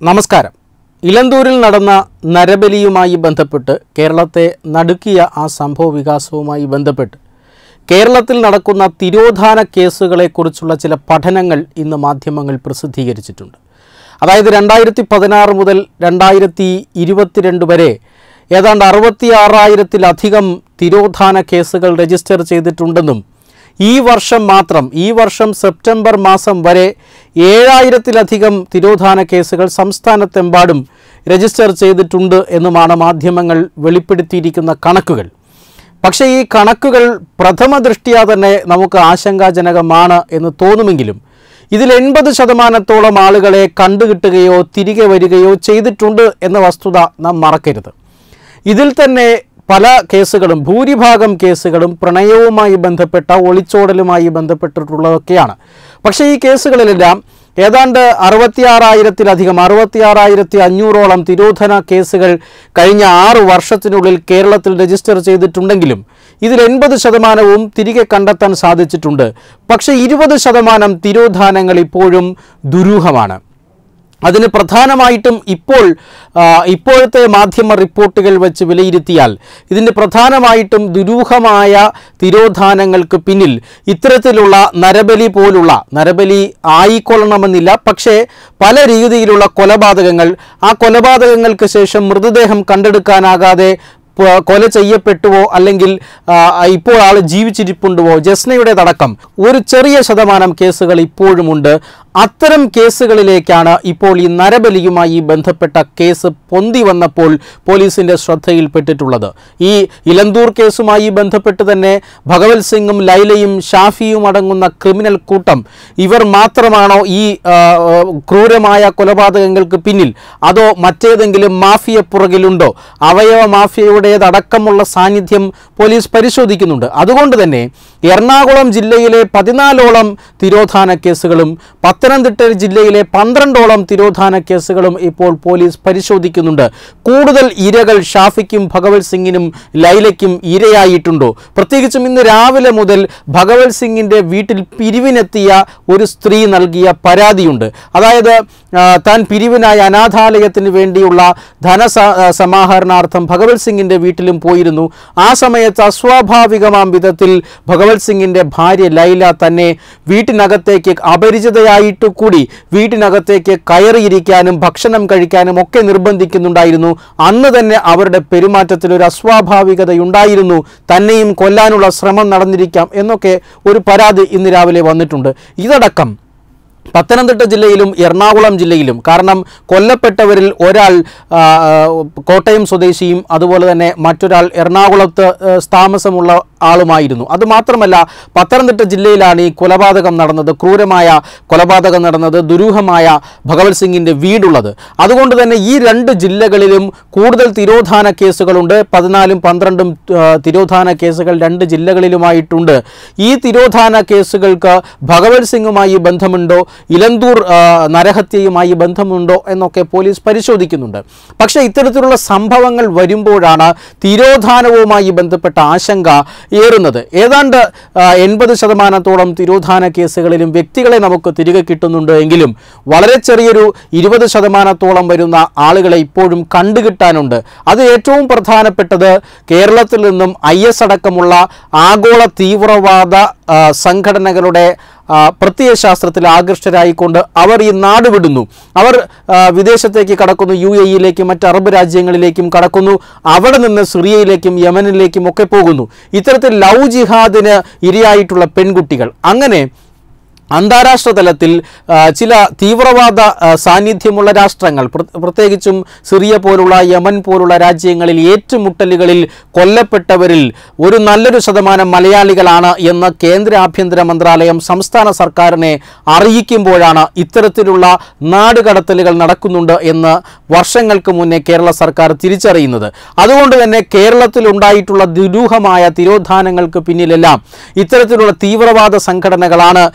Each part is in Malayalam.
നമസ്കാരം ഇലന്തൂരിൽ നടന്ന നരബലിയുമായി ബന്ധപ്പെട്ട് കേരളത്തെ നടുക്കിയ ആ സംഭവ വികാസവുമായി ബന്ധപ്പെട്ട് കേരളത്തിൽ നടക്കുന്ന തിരോധാന കേസുകളെക്കുറിച്ചുള്ള ചില പഠനങ്ങൾ ഇന്ന് മാധ്യമങ്ങൾ പ്രസിദ്ധീകരിച്ചിട്ടുണ്ട് അതായത് രണ്ടായിരത്തി പതിനാറ് മുതൽ രണ്ടായിരത്തി ഇരുപത്തിരണ്ട് വരെ ഏതാണ്ട് അറുപത്തി ആറായിരത്തിലധികം തിരോധാന കേസുകൾ രജിസ്റ്റർ ചെയ്തിട്ടുണ്ടെന്നും ഈ വർഷം മാത്രം ഈ വർഷം സെപ്റ്റംബർ മാസം വരെ ഏഴായിരത്തിലധികം തിരോധാന കേസുകൾ സംസ്ഥാനത്തെമ്പാടും രജിസ്റ്റർ ചെയ്തിട്ടുണ്ട് എന്നുമാണ് മാധ്യമങ്ങൾ വെളിപ്പെടുത്തിയിരിക്കുന്ന കണക്കുകൾ പക്ഷേ ഈ കണക്കുകൾ പ്രഥമ ദൃഷ്ട്യാ തന്നെ നമുക്ക് ആശങ്കാജനകമാണ് എന്ന് തോന്നുമെങ്കിലും ഇതിൽ എൺപത് ശതമാനത്തോളം ആളുകളെ കണ്ടുകിട്ടുകയോ തിരികെ വരികയോ ചെയ്തിട്ടുണ്ട് എന്ന വസ്തുത നാം മറക്കരുത് ഇതിൽ തന്നെ പല കേസുകളും ഭൂരിഭാഗം കേസുകളും പ്രണയവുമായി ബന്ധപ്പെട്ട ഒളിച്ചോടലുമായി ബന്ധപ്പെട്ടിട്ടുള്ളതൊക്കെയാണ് പക്ഷേ ഈ കേസുകളിലെല്ലാം ഏതാണ്ട് അറുപത്തിയാറായിരത്തിലധികം അറുപത്തിയാറായിരത്തി അഞ്ഞൂറോളം തിരോധന കേസുകൾ കഴിഞ്ഞ ആറു വർഷത്തിനുള്ളിൽ കേരളത്തിൽ രജിസ്റ്റർ ചെയ്തിട്ടുണ്ടെങ്കിലും ഇതിൽ എൺപത് ശതമാനവും തിരികെ കണ്ടെത്താൻ സാധിച്ചിട്ടുണ്ട് പക്ഷേ ഇരുപത് ശതമാനം തിരോധാനങ്ങൾ ഇപ്പോഴും ദുരൂഹമാണ് അതിന് പ്രധാനമായിട്ടും ഇപ്പോൾ ആ, ഇപ്പോഴത്തെ മാധ്യമ റിപ്പോർട്ടുകൾ വെച്ച് വിലയിരുത്തിയാൽ ഇതിൻ്റെ പ്രധാനമായിട്ടും ദുരൂഹമായ തിരോധാനങ്ങൾക്ക് പിന്നിൽ ഇത്തരത്തിലുള്ള നരബലി പോലുള്ള നരബലി ആയിക്കൊള്ളണമെന്നില്ല പക്ഷേ പല രീതിയിലുള്ള കൊലപാതകങ്ങൾ ആ കൊലപാതകങ്ങൾക്ക് ശേഷം മൃതദേഹം കണ്ടെടുക്കാനാകാതെ പ- കൊല ചെയ്യപ്പെട്ടുവോ അല്ലെങ്കിൽ ആ, ഇപ്പോൾ ആൾ ജീവിച്ചിരിപ്പുണ്ടുവോ ജസ്നയുടേതടക്കം ഒരു ചെറിയ ശതമാനം കേസുകൾ ഇപ്പോഴുമുണ്ട് അത്തരം കേസുകളിലേക്കാണ് ഇപ്പോൾ ഈ നരബലിയുമായി ബന്ധപ്പെട്ട കേസ് പൊന്തി വന്നപ്പോൾ പോലീസിന്റെ ശ്രദ്ധയിൽപ്പെട്ടിട്ടുള്ളത് ഈ ഇലന്തൂർ കേസുമായി ബന്ധപ്പെട്ട് തന്നെ ഭഗവത് സിംഗും ലൈലയും ഷാഫിയും അടങ്ങുന്ന ക്രിമിനൽ കൂട്ടം ഇവർ മാത്രമാണോ ഈ ആ, ആ, ക്രൂരമായ കൊലപാതകങ്ങൾക്ക് പിന്നിൽ അതോ മറ്റേതെങ്കിലും മാഫിയ പുറകിലുണ്ടോ അവയവ മാഫിയയുടേതടക്കമുള്ള സാന്നിധ്യം പോലീസ് പരിശോധിക്കുന്നുണ്ട് അതുകൊണ്ട് തന്നെ എറണാകുളം ജില്ലയിലെ പതിനാലോളം തിരോധാന കേസുകളും പത്തനംതിട്ട ജില്ലയിലെ പന്ത്രണ്ടോളം തിരോധാന കേസുകളും ഇപ്പോൾ പോലീസ് പരിശോധിക്കുന്നുണ്ട് കൂടുതൽ ഇരകൾ ഷാഫിക്കും ഭഗവത് സിംഗിനും ലൈലയ്ക്കും ഇരയായിട്ടുണ്ടോ പ്രത്യേകിച്ചും ഇന്ന് രാവിലെ മുതൽ ഭഗവത് സിംഗിൻ്റെ വീട്ടിൽ പിരിവിനെത്തിയ ഒരു സ്ത്രീ നൽകിയ പരാതിയുണ്ട് അതായത് ആ, താൻ പിരിവിനായി അനാഥാലയത്തിന് വേണ്ടിയുള്ള ധനസ ആ, സമാഹരണാർത്ഥം ഭഗവത് സിംഗിൻ്റെ വീട്ടിലും പോയിരുന്നു ആ സമയത്ത് അസ്വാഭാവികമാം വിധത്തിൽ ഭഗവത് സിംഗിൻ്റെ ഭാര്യ ലൈല തന്നെ വീട്ടിനകത്തേക്ക് അപരിചിതയായിട്ട് കൂടി വീട്ടിനകത്തേക്ക് കയറിയിരിക്കാനും ഭക്ഷണം കഴിക്കാനും ഒക്കെ നിർബന്ധിക്കുന്നുണ്ടായിരുന്നു അന്ന് തന്നെ അവരുടെ പെരുമാറ്റത്തിൽ ഒരു അസ്വാഭാവികതയുണ്ടായിരുന്നു തന്നെയും കൊല്ലാനുള്ള ശ്രമം നടന്നിരിക്കാം എന്നൊക്കെ ഒരു പരാതി ഇന്ന് രാവിലെ വന്നിട്ടുണ്ട് ഇതടക്കം പത്തനംതിട്ട ജില്ലയിലും എറണാകുളം ജില്ലയിലും കാരണം കൊല്ലപ്പെട്ടവരിൽ ഒരാൾ ആ, കോട്ടയം സ്വദേശിയും അതുപോലെ തന്നെ മറ്റൊരാൾ എറണാകുളത്ത് ആ, താമസമുള്ള ആളുമായിരുന്നു അതുമാത്രമല്ല പത്തനംതിട്ട ജില്ലയിലാണ് ഈ കൊലപാതകം നടന്നത് ക്രൂരമായ കൊലപാതകം നടന്നത് ദുരൂഹമായ ഭഗവത് സിംഗിൻ്റെ വീടുള്ളത് അതുകൊണ്ട് തന്നെ ഈ രണ്ട് ജില്ലകളിലും കൂടുതൽ തിരോധാന കേസുകളുണ്ട് പതിനാലും പന്ത്രണ്ടും ആ, തിരോധാന കേസുകൾ രണ്ട് ജില്ലകളിലുമായിട്ടുണ്ട് ഈ തിരോധാന കേസുകൾക്ക് ഭഗവത് സിംഗുമായി ബന്ധമുണ്ടോ ഇലന്തൂർ ആ, നരഹത്യയുമായി ബന്ധമുണ്ടോ എന്നൊക്കെ പോലീസ് പരിശോധിക്കുന്നുണ്ട് പക്ഷേ ഇത്തരത്തിലുള്ള സംഭവങ്ങൾ വരുമ്പോഴാണ് തിരോധാനവുമായി ബന്ധപ്പെട്ട ആശങ്ക ഏറുന്നത് ഏതാണ്ട് എൺപത് ശതമാനത്തോളം തിരോധാന കേസുകളിലും വ്യക്തികളെ നമുക്ക് തിരികെ കിട്ടുന്നുണ്ട് എങ്കിലും വളരെ ചെറിയൊരു ഇരുപത് ശതമാനത്തോളം വരുന്ന ആളുകളെ ഇപ്പോഴും കണ്ടുകിട്ടാനുണ്ട് അത് ഏറ്റവും പ്രധാനപ്പെട്ടത് കേരളത്തിൽ നിന്നും ഐ എസ് അടക്കമുള്ള ആഗോള തീവ്രവാദ ആ, സംഘടനകളുടെ ആ, പ്രത്യയശാസ്ത്രത്തിൽ ആകൃഷ്ടരായിക്കൊണ്ട് അവർ ഈ നാട് വിടുന്നു അവർ ആ, വിദേശത്തേക്ക് കടക്കുന്നു യു എ ഇയിലേക്കും മറ്റ് അറബ് രാജ്യങ്ങളിലേക്കും കടക്കുന്നു അവിടെ നിന്ന് സിറിയയിലേക്കും യമനിലേക്കും ഒക്കെ പോകുന്നു ഇത്തരത്തിൽ ലവ് ജിഹാദിന് ഇരയായിട്ടുള്ള പെൺകുട്ടികൾ അങ്ങനെ അന്താരാഷ്ട്ര തലത്തിൽ ആ, ചില തീവ്രവാദ ആ, സാന്നിധ്യമുള്ള രാഷ്ട്രങ്ങൾ പ്ര- പ്രത്യേകിച്ചും സിറിയ പോലുള്ള യമൻ പോലുള്ള രാജ്യങ്ങളിൽ ഏറ്റുമുട്ടലുകളിൽ കൊല്ലപ്പെട്ടവരിൽ ഒരു നല്ലൊരു ശതമാനം മലയാളികളാണ് എന്ന് കേന്ദ്ര ആഭ്യന്തര മന്ത്രാലയം സംസ്ഥാന സർക്കാരിനെ അറിയിക്കുമ്പോഴാണ് ഇത്തരത്തിലുള്ള നാടുകടത്തലുകൾ നടക്കുന്നുണ്ട് എന്ന് വർഷങ്ങൾക്ക് മുന്നേ കേരള സർക്കാർ തിരിച്ചറിയുന്നത് അതുകൊണ്ട് തന്നെ കേരളത്തിൽ ഉണ്ടായിട്ടുള്ള ദുരൂഹമായ തിരോധാനങ്ങൾക്ക് പിന്നിലെല്ലാം ഇത്തരത്തിലുള്ള തീവ്രവാദ സംഘടനകളാണ് എന്ന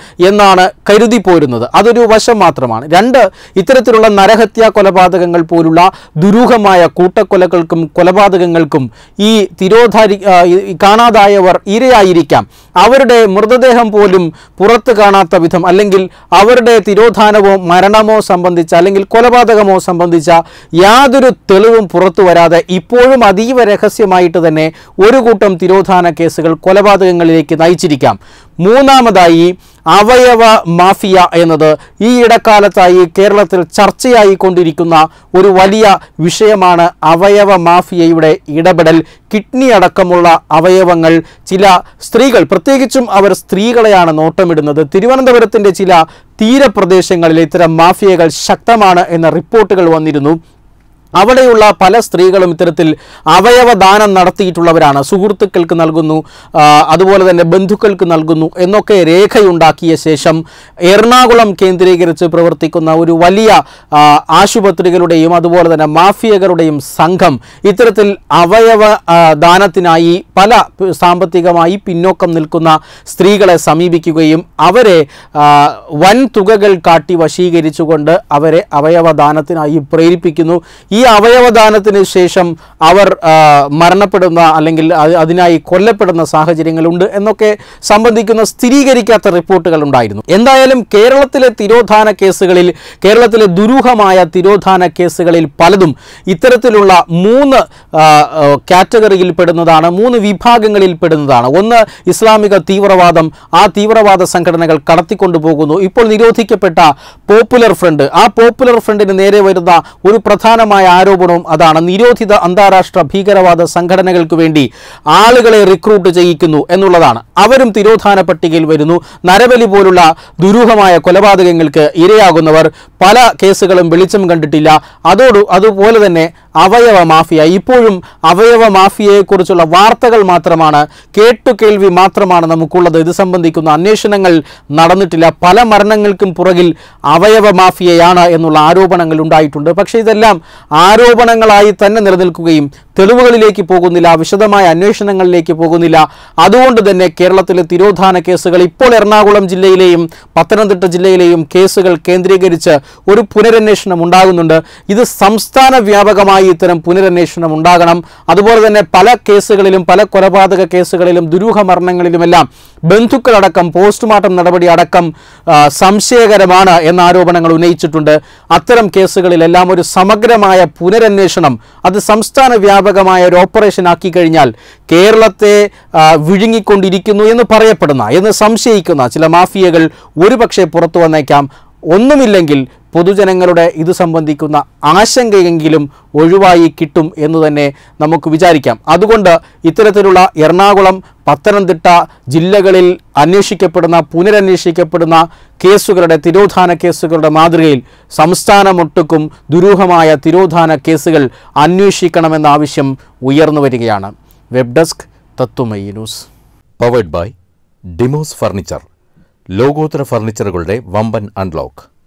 എന്നാണ് കരുതി പോരുന്നത് അതൊരു വശം മാത്രമാണ് രണ്ട് ഇത്തരത്തിലുള്ള നരഹത്യാ കൊലപാതകങ്ങൾ പോലുള്ള ദുരൂഹമായ കൂട്ടക്കൊലകൾക്കും കൊലപാതകങ്ങൾക്കും ഈ തിരോധാരി ആ, ഈ കാണാതായവർ ഇരയായിരിക്കാം അവരുടെ മൃതദേഹം പോലും പുറത്ത് കാണാത്ത വിധം അല്ലെങ്കിൽ അവരുടെ തിരോധാനമോ മരണമോ സംബന്ധിച്ച അല്ലെങ്കിൽ കൊലപാതകമോ സംബന്ധിച്ച യാതൊരു തെളിവും പുറത്തു വരാതെ ഇപ്പോഴും അതീവ രഹസ്യമായിട്ട് തന്നെ ഒരു കൂട്ടം തിരോധാന കേസുകൾ കൊലപാതകങ്ങളിലേക്ക് നയിച്ചിരിക്കാം മൂന്നാമതായി അവയവ മാഫിയ എന്നത് ഈ ഇടക്കാലത്തായി കേരളത്തിൽ ചർച്ചയായി കൊണ്ടിരിക്കുന്ന ഒരു വലിയ വിഷയമാണ് അവയവ മാഫിയയുടെ ഇടപെടൽ കിഡ്നി അടക്കമുള്ള അവയവങ്ങൾ ചില സ്ത്രീകൾ പ്രത്യേകിച്ചും അവർ സ്ത്രീകളെയാണ് നോട്ടമിടുന്നത് തിരുവനന്തപുരത്തിൻ്റെ ചില തീരപ്രദേശങ്ങളിൽ ഇത്തരം മാഫിയകൾ ശക്തമാണ് എന്ന റിപ്പോർട്ടുകൾ വന്നിരുന്നു അവിടെയുള്ള പല സ്ത്രീകളും ഇത്തരത്തിൽ അവയവദാനം നടത്തിയിട്ടുള്ളവരാണ് സുഹൃത്തുക്കൾക്ക് നൽകുന്നു ആ, അതുപോലെ തന്നെ ബന്ധുക്കൾക്ക് നൽകുന്നു എന്നൊക്കെ രേഖയുണ്ടാക്കിയ ശേഷം എറണാകുളം കേന്ദ്രീകരിച്ച് പ്രവർത്തിക്കുന്ന ഒരു വലിയ ആ, ആശുപത്രികളുടെയും അതുപോലെ തന്നെ മാഫിയകളുടെയും സംഘം ഇത്തരത്തിൽ അവയവ ആ, ദാനത്തിനായി പല പ് സാമ്പത്തികമായി പിന്നോക്കം നിൽക്കുന്ന സ്ത്രീകളെ സമീപിക്കുകയും അവരെ ആ, വൻ തുകകൾ കാട്ടി വശീകരിച്ചുകൊണ്ട് അവരെ അവയവദാനത്തിനായി പ്രേരിപ്പിക്കുന്നു ഈ അവയവദാനത്തിന് ശേഷം അവർ ആ, മരണപ്പെടുന്ന അല്ലെങ്കിൽ അത് അതിനായി കൊല്ലപ്പെടുന്ന സാഹചര്യങ്ങളുണ്ട് എന്നൊക്കെ സംബന്ധിക്കുന്ന സ്ഥിരീകരിക്കാത്ത റിപ്പോർട്ടുകൾ ഉണ്ടായിരുന്നു എന്തായാലും കേരളത്തിലെ തിരോധാന കേസുകളിൽ കേരളത്തിലെ ദുരൂഹമായ തിരോധാന കേസുകളിൽ പലതും ഇത്തരത്തിലുള്ള മൂന്ന് ആ, ആ, കാറ്റഗറിയിൽ പെടുന്നതാണ് മൂന്ന് വിഭാഗങ്ങളിൽ പെടുന്നതാണ് ഒന്ന് ഇസ്ലാമിക തീവ്രവാദം ആ തീവ്രവാദ സംഘടനകൾ കടത്തിക്കൊണ്ടുപോകുന്നു ഇപ്പോൾ നിരോധിക്കപ്പെട്ട പോപ്പുലർ ഫ്രണ്ട് ആ പോപ്പുലർ ഫ്രണ്ടിന് നേരെ വരുന്ന ഒരു പ്രധാനമായ ആരോപണവും അതാണ് നിരോധിത അന്താരാഷ്ട്ര ഭീകരവാദ സംഘടനകൾക്ക് വേണ്ടി ആളുകളെ റിക്രൂട്ട് ചെയ്യിക്കുന്നു എന്നുള്ളതാണ് അവരും തിരോധാന പട്ടികയിൽ വരുന്നു നരബലി പോലുള്ള ദുരൂഹമായ കൊലപാതകങ്ങൾക്ക് ഇരയാകുന്നവർ പല കേസുകളും വെളിച്ചം കണ്ടിട്ടില്ല അതോട് അതുപോലെ തന്നെ അവയവ മാഫിയ ഇപ്പോഴും അവയവ മാഫിയയെക്കുറിച്ചുള്ള വാർത്തകൾ മാത്രമാണ് കേട്ടുകേൾവി മാത്രമാണ് നമുക്കുള്ളത് ഇത് സംബന്ധിക്കുന്ന അന്വേഷണങ്ങൾ നടന്നിട്ടില്ല പല മരണങ്ങൾക്കും പുറകിൽ അവയവ മാഫിയയാണ് എന്നുള്ള ആരോപണങ്ങൾ ഉണ്ടായിട്ടുണ്ട് പക്ഷേ ഇതെല്ലാം ആരോപണങ്ങളായി തന്നെ നിലനിൽക്കുകയും തെളിവുകളിലേക്ക് പോകുന്നില്ല വിശദമായ അന്വേഷണങ്ങളിലേക്ക് പോകുന്നില്ല അതുകൊണ്ട് തന്നെ കേരളത്തിലെ തിരോധാന കേസുകൾ ഇപ്പോൾ എറണാകുളം ജില്ലയിലെയും പത്തനംതിട്ട ജില്ലയിലെയും കേസുകൾ കേന്ദ്രീകരിച്ച് ഒരു പുനരന്വേഷണം ഉണ്ടാകുന്നുണ്ട് ഇത് സംസ്ഥാന വ്യാപകമായി ഇത്തരം പുനരന്വേഷണം ഉണ്ടാകണം അതുപോലെ തന്നെ പല കേസുകളിലും പല കൊലപാതക കേസുകളിലും ദുരൂഹ മരണങ്ങളിലുമെല്ലാം ബന്ധുക്കളടക്കം പോസ്റ്റ്മോർട്ടം നടപടി അടക്കം ആ, സംശയകരമാണ് എന്ന ആരോപണങ്ങൾ ഉന്നയിച്ചിട്ടുണ്ട് അത്തരം കേസുകളിലെല്ലാം ഒരു സമഗ്രമായ പുനരന്വേഷണം അത് സംസ്ഥാന വ്യാപകമായ ഒരു ഓപ്പറേഷൻ ആക്കി കഴിഞ്ഞാൽ കേരളത്തെ ആ, വിഴുങ്ങിക്കൊണ്ടിരിക്കുന്നു എന്ന് പറയപ്പെടുന്ന എന്ന് സംശയിക്കുന്ന ചില മാഫിയകൾ ഒരുപക്ഷെ പുറത്തു വന്നേക്കാം ഒന്നുമില്ലെങ്കിൽ പൊതുജനങ്ങളുടെ ഇത് സംബന്ധിക്കുന്ന ആശങ്കയെങ്കിലും ഒഴിവായി കിട്ടും എന്ന് തന്നെ നമുക്ക് വിചാരിക്കാം അതുകൊണ്ട് ഇത്തരത്തിലുള്ള എറണാകുളം പത്തനംതിട്ട ജില്ലകളിൽ അന്വേഷിക്കപ്പെടുന്ന പുനരന്വേഷിക്കപ്പെടുന്ന കേസുകളുടെ തിരോധാന കേസുകളുടെ മാതൃകയിൽ സംസ്ഥാനമൊട്ടുക്കും ദുരൂഹമായ തിരോധാന കേസുകൾ അന്വേഷിക്കണമെന്ന ആവശ്യം ഉയർന്നു വരികയാണ് web desk Tatwamayi news powered by ഡിമോസ് ഫർണിച്ചർ ലോകോത്തര ഫർണിച്ചറുകളുടെ വമ്പൻ അൺലോക്ക്